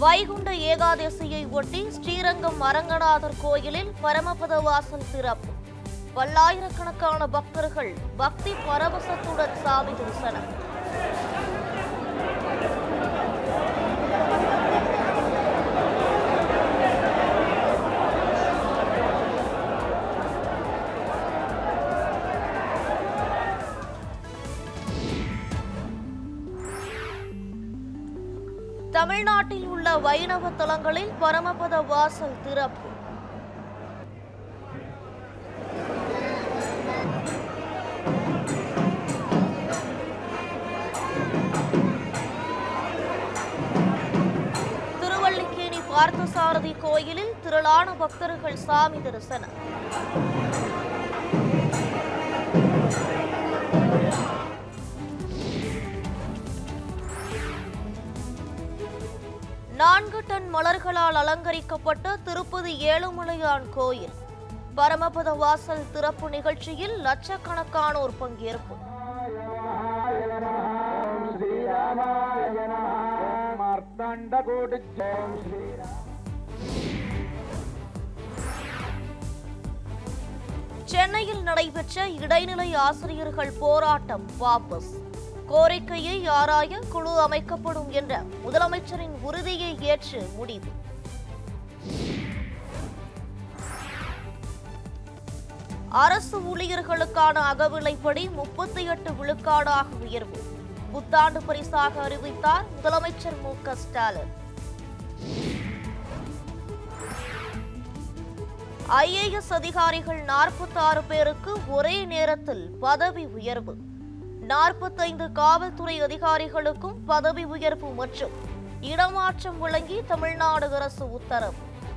வைகுண்ட ஏகாதசியை ஒட்டி ஸ்ரீரங்கம் அரங்கநாதர் கோயிலில் பரமபத வாசல் திறப்பு பல்லாயிரக்கணக்கான பக்தர்கள் பக்தி பரவசத்துடன் சாமி தரிசனம் தமிழ்நாட்டில் உள்ள வைணவ தலங்களில் பரமபத வாசல் திறப்பு திருவல்லிக்கேணி பார்த்தசாரதி கோயிலில் திரளான பக்தர்கள் சாமி தரிசனம் நான்கு டன் மலர்களால் அலங்கரிக்கப்பட்ட திருப்பதி ஏழுமலையான் கோயில் பரமபத வாசல் திறப்பு நிகழ்ச்சியில் லட்சக்கணக்கானோர் பங்கேற்பு சென்னையில் நடைபெற்ற இடைநிலை ஆசிரியர்கள் போராட்டம் வாபஸ் கோரிக்கையை ஆராய குழு அமைக்கப்படும் என்ற முதலமைச்சரின் உறுதியை ஏற்று முடிவு அரசு ஊழியர்களுக்கான அகவிலைப்படி முப்பத்தி எட்டு விழுக்காடாக உயர்வு புத்தாண்டு பரிசாக அறிவித்தார் முதலமைச்சர் மு க ஸ்டாலின் ஐஏஎஸ் அதிகாரிகள் நாற்பத்தாறு பேருக்கு ஒரே நேரத்தில் பதவி உயர்வு நாற்பத்தைந்து காவல்துறை அதிகாரிகளுக்கும் பதவி உயர்வு மற்றும் இடமாற்றம் வழங்கி தமிழ்நாடு அரசு உத்தரவு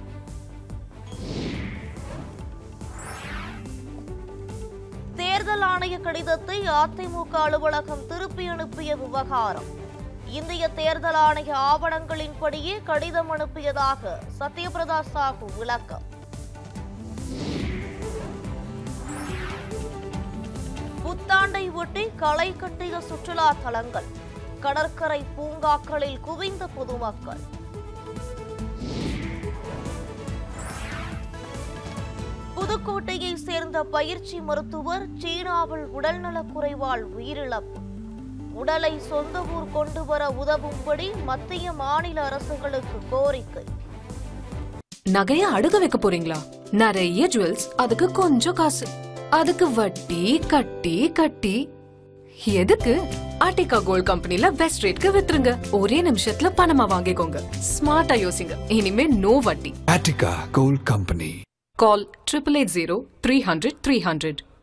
தேர்தல் ஆணைய கடிதத்தை அதிமுக அலுவலகம் திருப்பி அனுப்பிய விவகாரம் இந்திய தேர்தல் ஆணைய ஆவணங்களின்படியே கடிதம் அனுப்பியதாக சத்யபிரதா சாஹூ விளக்கம் புத்தாண்டை ஒட்டி களை கட்டிய சுற்றுலா தலங்கள் கடற்கரை பூங்காக்களில் குவிந்த பொதுமக்கள் புதுக்கோட்டையை சேர்ந்த பயிற்சி மருத்துவர் சீனாவில் உடல்நலக் குறைவால் உயிரிழப்பு உடலை சொந்த ஊர் கொண்டு வர உதவும்படி மத்திய மாநில அரசுகளுக்கு கோரிக்கை நகைய அடுக்க வைக்க போறீங்களா நிறைய ஜுவல்ஸ் அதுக்கு கொஞ்சம் காசு அதுக்கு வட்டி கட்டி கட்டி எதுக்கு ஆர்டிகா கோல்ட் கம்பெனில பெஸ்ட் ரேட்க்கு வித்துருங்க ஒரே நிமிஷத்துல பணமா வாங்கிக்கோங்க ஸ்மார்ட்டா யோசிங்க இனிமே நோ வட்டி Attica Gold Company. Call triple eight zero three hundred three hundred